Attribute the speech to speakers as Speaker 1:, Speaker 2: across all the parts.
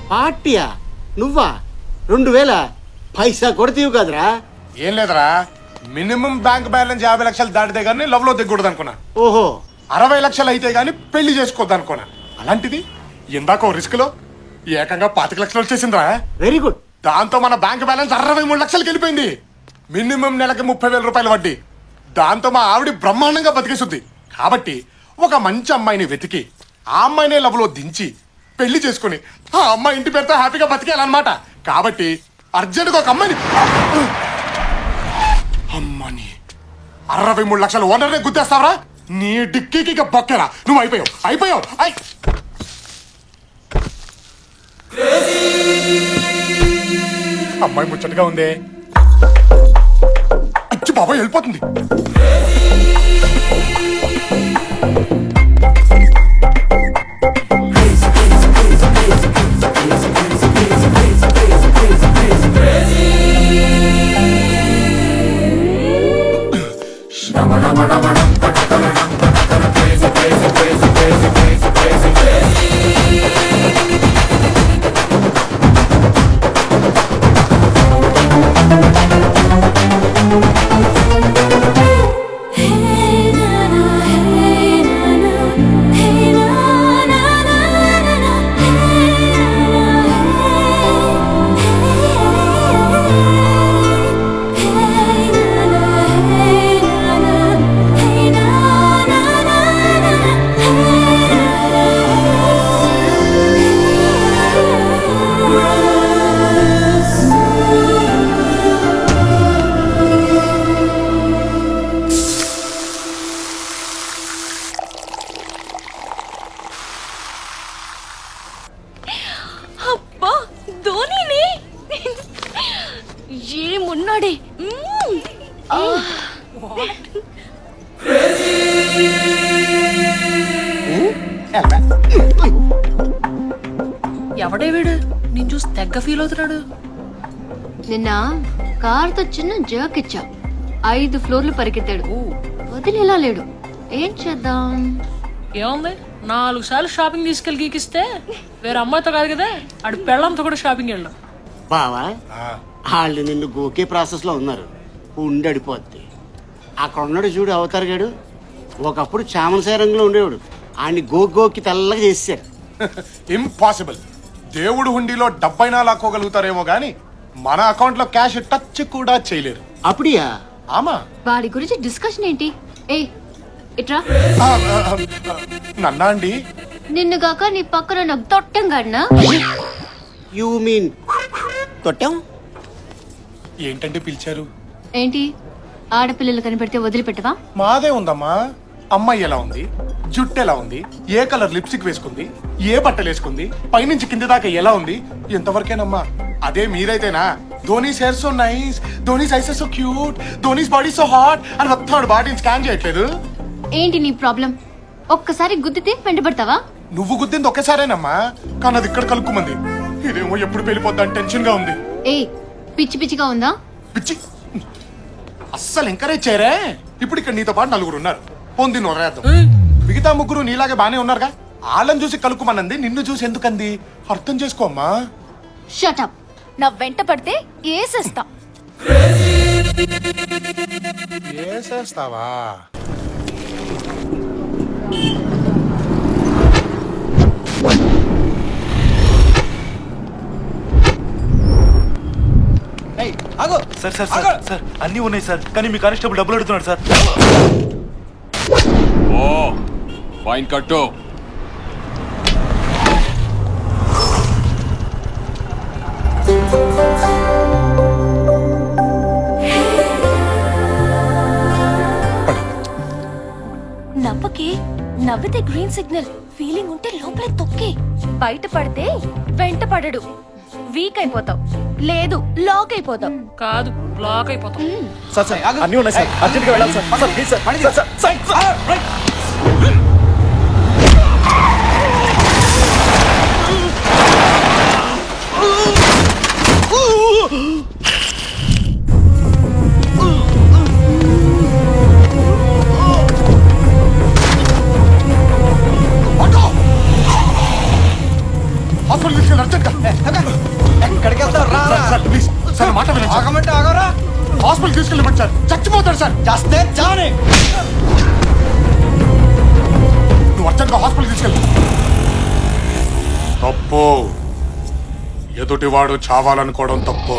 Speaker 1: పార్టీయా నువ్వా రెండు వేల పైసా కొడతీవు కదరా
Speaker 2: ఏం లేదురా మినిమం బ్యాంక్ బ్యాలెన్స్ యాభై లక్షలు దాటితే గానీ లవ్ లో దిగకూడదు అనుకున్నా
Speaker 1: ఓహో
Speaker 2: అరవై లక్షలు అయితే గానీ పెళ్లి చేసుకోవద్దు అనుకున్నా అలాంటిది ఇందాక రిస్క్ లో ఏకంగా పాతిక లక్షలు వచ్చేసిందిరా
Speaker 1: వెరీ గుడ్
Speaker 2: దాంతో మన బ్యాంక్ బ్యాలెన్స్ అరవై మూడు లక్షలకి వెళ్ళిపోయింది మినిమం నెలకి ముప్పై వేల రూపాయల వడ్డీ దాంతో మా ఆవిడ బ్రహ్మాండంగా బతికేసుద్ది కాబట్టి ఒక మంచి అమ్మాయిని వెతికి ఆ అమ్మాయినే లవ్లో దించి పెళ్లి చేసుకుని ఆ అమ్మాయి ఇంటి పేరుతో హ్యాపీగా బతికేయాలన్నమాట కాబట్టి అర్జెంట్గా ఒక అమ్మాయిని అమ్మని అరవై మూడు లక్షలు ఓనర్నే గుద్దేస్తావరా నీ డిక్కీకి ఇక బొక్కెరా నువ్వు అయిపోయావు అయిపోయావు అయ్ అమ్మాయి ముచ్చటగా ఉందే అచ్చి బాబాయ్ వెళ్ళిపోతుంది
Speaker 3: అబ్బా ధోనిని ఏమున్నాడే మ్మ్.
Speaker 4: ఎవడే వీడు నేను చూసి తెగ్గ ఫీల్ అవుతున్నాడు
Speaker 5: నిన్న కార్తో చిన్న జర్క్ ఇచ్చా ఐదు ఫ్లోర్లు పరిగెత్తాడు వదిలేలా లేడు ఏం చేద్దాం
Speaker 4: ఏముంది నాలుగు సార్లు షాపింగ్ తీసుకెళ్ళి గీకిస్తే వేరే అమ్మాయితో కాదు కదా ఆడు పెళ్ళంతో కూడా షాపింగ్ వెళ్ళాం
Speaker 1: బావా వాళ్ళు నిన్ను గోకే ప్రాసెస్ లో ఉన్నారు ఉండడిపోద్ది అక్కడ ఉన్నాడు చూడు అవతార్ గాడు ఒకప్పుడు చామనసాయ రంగులో ఉండేవాడు ఆయన్ని గో గోకి తెల్లగా చేశారు
Speaker 2: ఇంపాసిబుల్ దేవుడు హుండీలో డబ్బైనా లాక్కోగలుగుతారేమో గాని మన అకౌంట్ లో క్యాష్ టచ్ కూడా చేయలేరు
Speaker 1: అప్పుడియా
Speaker 2: ఆమా
Speaker 5: వాడి గురించి డిస్కషన్ ఏంటి ఏ ఇట్రా
Speaker 2: ఆ, ఆ, ఆ, నన్నా అండి
Speaker 5: నిన్నుగాక నీ పక్కన నాకు తొట్టం గడినా
Speaker 1: యూ మీన్ తొట్టాం
Speaker 2: ఏంటంటే పిలిచారు
Speaker 5: ఏంటి ఆడపిల్లలు కనిపెడితే వదిలిపెట్టవా
Speaker 2: మాదే ఉందమ్మా అమ్మాయి ఎలా ఉంది జుట్టు ఎలా ఉంది ఏ కలర్ లిప్స్టిక్ వేసుకుంది ఏ బట్టలు వేసుకుంది పైనుంచి కింది దాకా ఎలా ఉంది ఎంతవరకేనమ్మా అదే మీరైతేనా Dhoni's hair so nice Dhoni's eyes so cute Dhoni's body so hot అని మొత్తం బాడీని స్కాన్ చేయట్లేదు
Speaker 5: ఏంటి నీ ప్రాబ్లం ఒక్కసారి గుద్దితే వెంటబడతావా
Speaker 2: నువ్వు గుద్దింది ఒకేసారేనమ్మా కానీ అది ఇక్కడ కలుక్కుమంది ఇదేమో ఎప్పుడు వెళ్ళిపోద్దని టెన్షన్ గా ఉంది
Speaker 5: ఏ పిచ్చి పిచ్చిగా ఉందా
Speaker 2: పిచ్చి అస్సలు ఎంకరేజ్ చేయరే ఇప్పుడు ఇక్కడ నీతో పాటు నలుగురు ఉన్నారు పొంది నొరేద్దాం మిగతా ముగ్గురు నీలాగే బానే ఉన్నారుగా వాళ్ళని చూసి కలుక్కుమన్నది నిన్ను చూసి ఎందుకంది అర్థం చేసుకోమ్మా
Speaker 5: షటప్
Speaker 3: నా వెంట పడితే ఏసేస్తా
Speaker 2: చేసేస్తావా
Speaker 6: సార్ సార్ సార్ సార్ అన్నీ ఉన్నాయి సార్ కానీ మీ కానిస్టేబుల్ డబ్బులు అడుగుతున్నాడు సార్
Speaker 7: ఓ ఫైన్ కట్టు
Speaker 3: నవ్వకే నవ్వితే గ్రీన్ సిగ్నల్ ఫీలింగ్ ఉంటే లోపలే తొక్కే బయట పడితే వెంట పడడు వీక్ అయిపోతావు లేదు లాక్ అయిపోతావు
Speaker 4: కాదు బ్లాక్ అయిపోతాం
Speaker 6: సార్ సార్ అన్నీ ఉన్నాయి సార్ అర్జెంట్గా వెళ్ళాలి sir sir please sir sir sir sir sir right
Speaker 2: hospital తీసుకెళ్ళి అర్జెంట్
Speaker 8: ఎక్కడికి వెళ్తావు రా
Speaker 2: సార్, సార్ ప్లీజ్ సార్ మాట వినండి సార్.
Speaker 8: ఆగమంటే ఆగరా
Speaker 2: హాస్పిటల్ తీసుకెళ్ళమండి సార్ చచ్చిపోతాడు సార్
Speaker 8: చేస్తే చావని
Speaker 2: నువ్వు అర్జెంట్గా హాస్పిటల్ తీసుకెళ్ళి తప్పు ఎదుటివాడు చావాలనుకోవడం తప్పు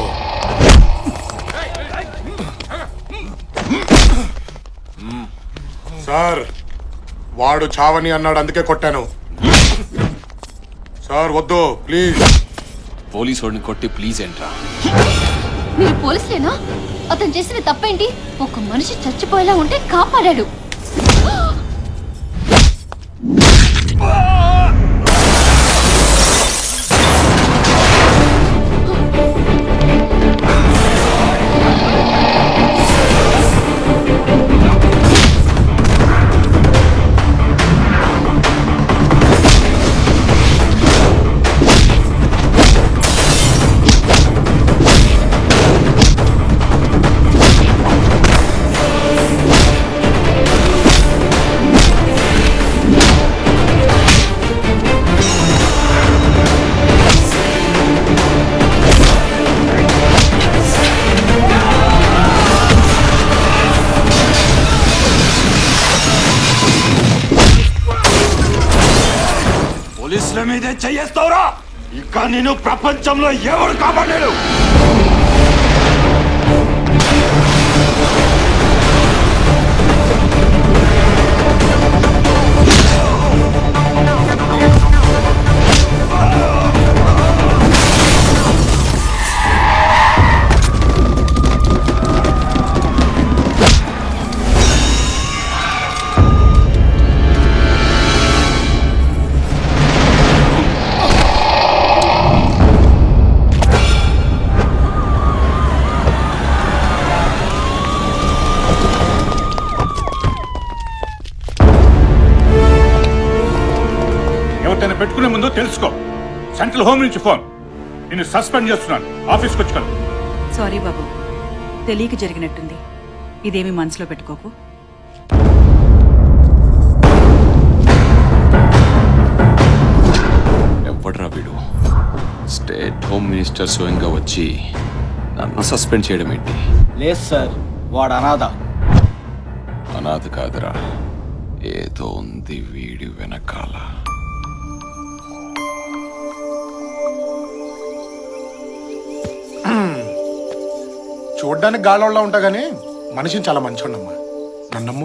Speaker 2: సార్ వాడు చావని అన్నాడు అందుకే కొట్టాను సార్ వద్దు ప్లీజ్
Speaker 7: పోలీసు వాడిని కొట్టి ప్లీజ్ ఏంట్రా
Speaker 5: మీరు పోలీసులేనా అతను చేసిన తప్పేంటి ఒక మనిషి చచ్చిపోయేలా ఉంటే కాపాడాడు
Speaker 6: పోలీసుల మీదే చెయ్యేస్తావురా ఇంకా నేను ప్రపంచంలో ఎవరు కాపాడలేడు
Speaker 9: ఎవరినైనా పెట్టుకునే ముందు తెలుసుకో సెంట్రల్ హోమ్ నుంచి ఫోన్ నేను సస్పెండ్ చేస్తున్నాను ఆఫీస్కి వచ్చి కలు
Speaker 10: సారీ బాబు తెలియక జరిగినట్టుంది ఇదేమి మనసులో పెట్టుకోకు
Speaker 7: ఎవడ్రా వీడు స్టేట్ హోమ్ మినిస్టర్ స్వయంగా వచ్చి నన్ను సస్పెండ్ చేయడం ఏంటి
Speaker 8: లేదు సార్ వాడు అనాథ
Speaker 7: అనాథ కాదురా ఏదో ఉంది వీడి వెనకాల
Speaker 2: చూడ్డానికి గాలోళ్ళ ఉంటా గానీ మనిషిని చాలా మంచోడమ్మా నన్నమ్ము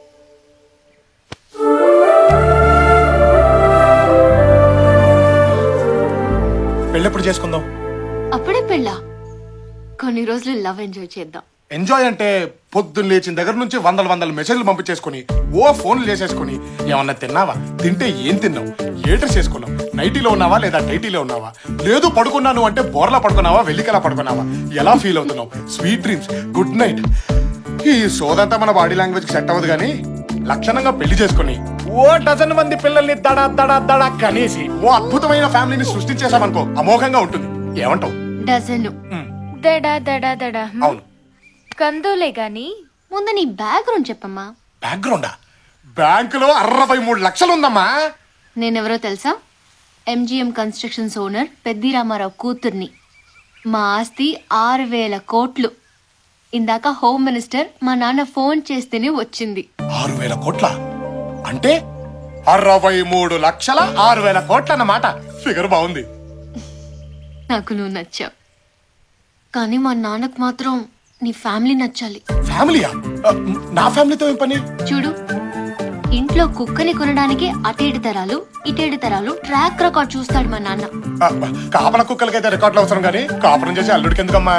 Speaker 2: పెళ్ళెప్పుడు చేసుకుందాం
Speaker 5: అప్పుడే పెళ్ళా కొన్ని రోజులు లవ్ ఎంజాయ్ చేద్దాం
Speaker 2: ఎంజాయ్ అంటే పొద్దున్న లేచిన దగ్గర నుంచి వందల వందల మెసేజ్లు పంపించేసుకుని ఓ ఫోన్లు చేసేసుకుని ఏమన్నా తిన్నావా తింటే ఏం తిన్నావు ఏ డ్రెస్ చేసుకున్నావు నైటీలో ఉన్నావా లేదా టైటీలో ఉన్నావా లేదు పడుకున్నాను అంటే బోర్లా పడుకున్నావా వెల్లికలా పడుకున్నావా ఎలా ఫీల్ అవుతున్నావు స్వీట్ డ్రీమ్స్ గుడ్ నైట్ ఈ సోదంతా మన బాడీ లాంగ్వేజ్ సెట్ అవ్వదు కానీ లక్షణంగా పెళ్లి చేసుకుని ఓ డజన్ మంది పిల్లల్ని దడ దడ దడ కనేసి ఓ అద్భుతమైన ఫ్యామిలీని సృష్టించేసామనుకో అమోఘంగా ఉంటుంది ఏమంటావు
Speaker 5: డజన్
Speaker 3: దడా దడా దడా
Speaker 2: అవును
Speaker 3: కందులే గాని
Speaker 5: ముందు నీ బ్యాక్గ్రౌండ్ చెప్పమ్మా
Speaker 2: బ్యాక్గ్రౌండా బ్యాంకులో అరవై మూడు లక్షలు ఉందమ్మా
Speaker 5: నేనెవరో తెలుసా MGM constructions owner Peddi Ramarao కూతుర్ని మా ఆస్తి ఆరు వేల కోట్లు ఇందాక హోమ్ మినిస్టర్ మా నాన్న ఫోన్ చేస్తేనే వచ్చింది
Speaker 2: ఆరు వేల కోట్ల అంటే అరవై మూడు లక్షల ఆరు వేల కోట్ల అన్నమాట ఫిగర్ బాగుంది
Speaker 5: నాకు నువ్వు నచ్చావు కానీ మా నాన్నకు మాత్రం నీ ఫ్యామిలీ నచ్చాలి
Speaker 2: ఫ్యామిలీయా ఆ, నా ఫ్యామిలీతో ఏం పని
Speaker 5: చూడు ఇంట్లో కుక్కని కొనడానికి అటేడు తరాలు ఇటేడు తరాలు ట్రాక్ రికార్డ్ చూస్తాడు మా నాన్న
Speaker 2: ఆ, కాపల కుక్కలకైతే రికార్డులు అవసరం కానీ కాపురం చేసి అల్లుడికి ఎందుకమ్మా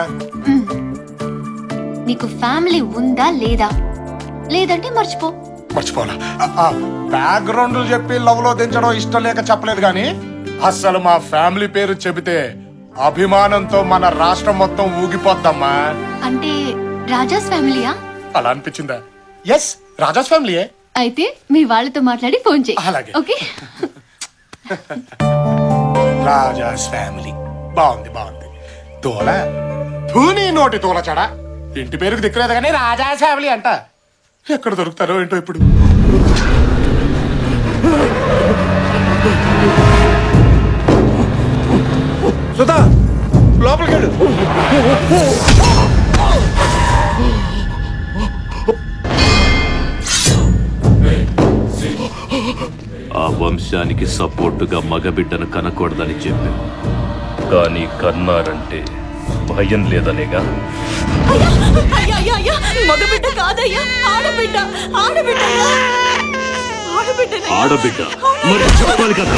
Speaker 5: నీకు ఫ్యామిలీ ఉందా లేదా లేదంటే మర్చిపో
Speaker 2: మర్చిపోవాలా బ్యాక్గ్రౌండ్ చెప్పి లవ్ లో దించడం ఇష్టం లేక చెప్పలేదు కానీ అస్సలు మా ఫ్యామిలీ పేరు చెబితే అభిమానంతో మన రాష్ట్రం మొత్తం ఊగిపోద్దమ్మా
Speaker 5: అంటే రాజాస్ ఫ్యామిలీయా
Speaker 2: అలా అనిపించిందా ఎస్ రాజాస్ ఫ్యామిలీయే
Speaker 5: అయితే మీ వాళ్ళతో మాట్లాడి ఫోన్ చేయి
Speaker 2: అలాగే.
Speaker 5: ఓకే
Speaker 2: రాజాస్ ఫ్యామిలీ బాగుంది బాగుంది తోల ధూని నోటి తోల చెడ ఇంటి పేరుకు దిక్కులేదు కానీ రాజాస్ ఫ్యామిలీ అంట ఎక్కడ దొరుకుతారో ఏంటో ఇప్పుడు
Speaker 11: సుధా లోపలికి వెళ్ళు
Speaker 12: ఆ వంశానికి సపోర్టుగా మగబిడ్డను కనకూడదని చెప్పాను కానీ కన్నారంటే భయం లేదనేగా
Speaker 13: అయ్యా అయ్యా అయ్యా మగబిడ్డ కాదయ్యా ఆడబిడ్డ ఆడబిడ్డ ఆడబిడ్డ
Speaker 12: ఆడబిడ్డ మరి చెప్పాలి కదా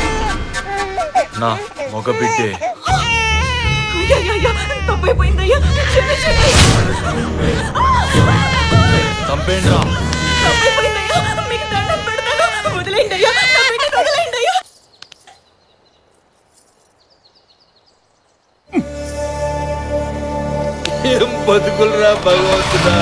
Speaker 6: నా మగబిడ్డే
Speaker 13: అయ్యా తప్పైపోయిందయ్యా క్షమించండి
Speaker 6: చంపేండ్రా
Speaker 13: తప్పైపోయిందయ్యా మీకు దండం పెడతాను వదిలేయండి అయ్యా నా బిడ్డను వదిలేయండి అయ్యా
Speaker 11: ఏం బతుకులరా భగవంతుడా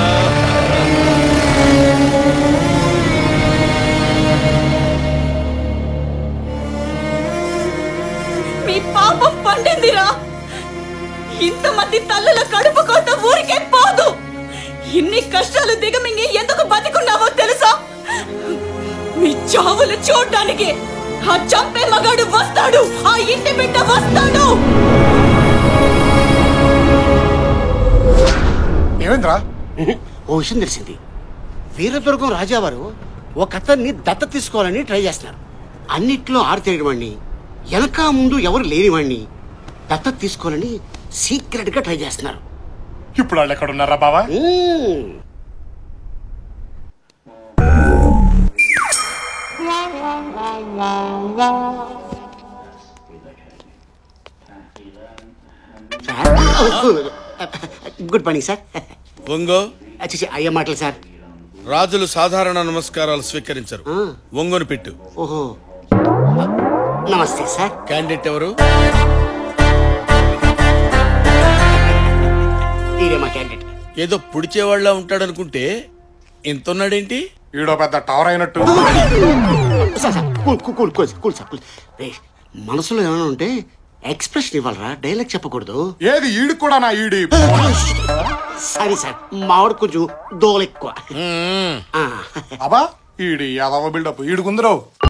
Speaker 13: మీ పాపం పండిందిరా ఇంతమంది తల్లుల కడుపు కోత ఊరికే పోదు ఇన్ని కష్టాలు దిగమింగి ఎందుకు బతికున్నావో తెలుసా మీ చావులు చూడ్డానికి ఆ చంపే మగాడు వస్తాడు ఆ ఇంటి బిడ్డ వస్తాడు
Speaker 2: ఏమైందిరా
Speaker 1: ఓ విషయం తెలిసింది వీరదుర్గం రాజావారు ఒక అతన్ని దత్త తీసుకోవాలని ట్రై చేస్తున్నారు అన్నిట్లో ఆరితేయడవాణ్ణి వెనక ముందు ఎవరు లేనివాణ్ణి దత్త తీసుకోవాలని సీక్రెట్ గా ట్రై చేస్తున్నారు
Speaker 2: ఇప్పుడు వాళ్ళు ఎక్కడ ఉన్నారా బావా
Speaker 1: గుడ్ మార్నింగ్ సార్
Speaker 14: ఒంగో
Speaker 1: అచ్చి అయ్యే మాటలు సార్
Speaker 14: రాజులు సాధారణ నమస్కారాలు స్వీకరించరు ఒంగోని పెట్టు
Speaker 1: ఓహో నమస్తే సార్
Speaker 14: క్యాండిడేట్ ఎవరు
Speaker 1: ఈడే మా క్యాండిడేట్
Speaker 14: ఏదో పుడిచేవాళ్ళ ఉంటాడనుకుంటే ఇంత ఉన్నాడేంటి
Speaker 2: ఈడో పెద్ద టవర్ అయినట్టు
Speaker 1: sir sir cool cool cool cool cool sir cool రే మనసులో ఏమైనా ఉంటే ఎక్స్ప్రెషన్ ఇవ్వాలరా డైలాగ్ చెప్పకూడదు
Speaker 2: ఏది ఈడు కూడా నా ఈడి
Speaker 1: సారీ సార్ మావాడు కొంచెం దోల ఎక్కువ
Speaker 2: అబా ఈడి యాదవ బిల్డప్ ఈడుకుందరో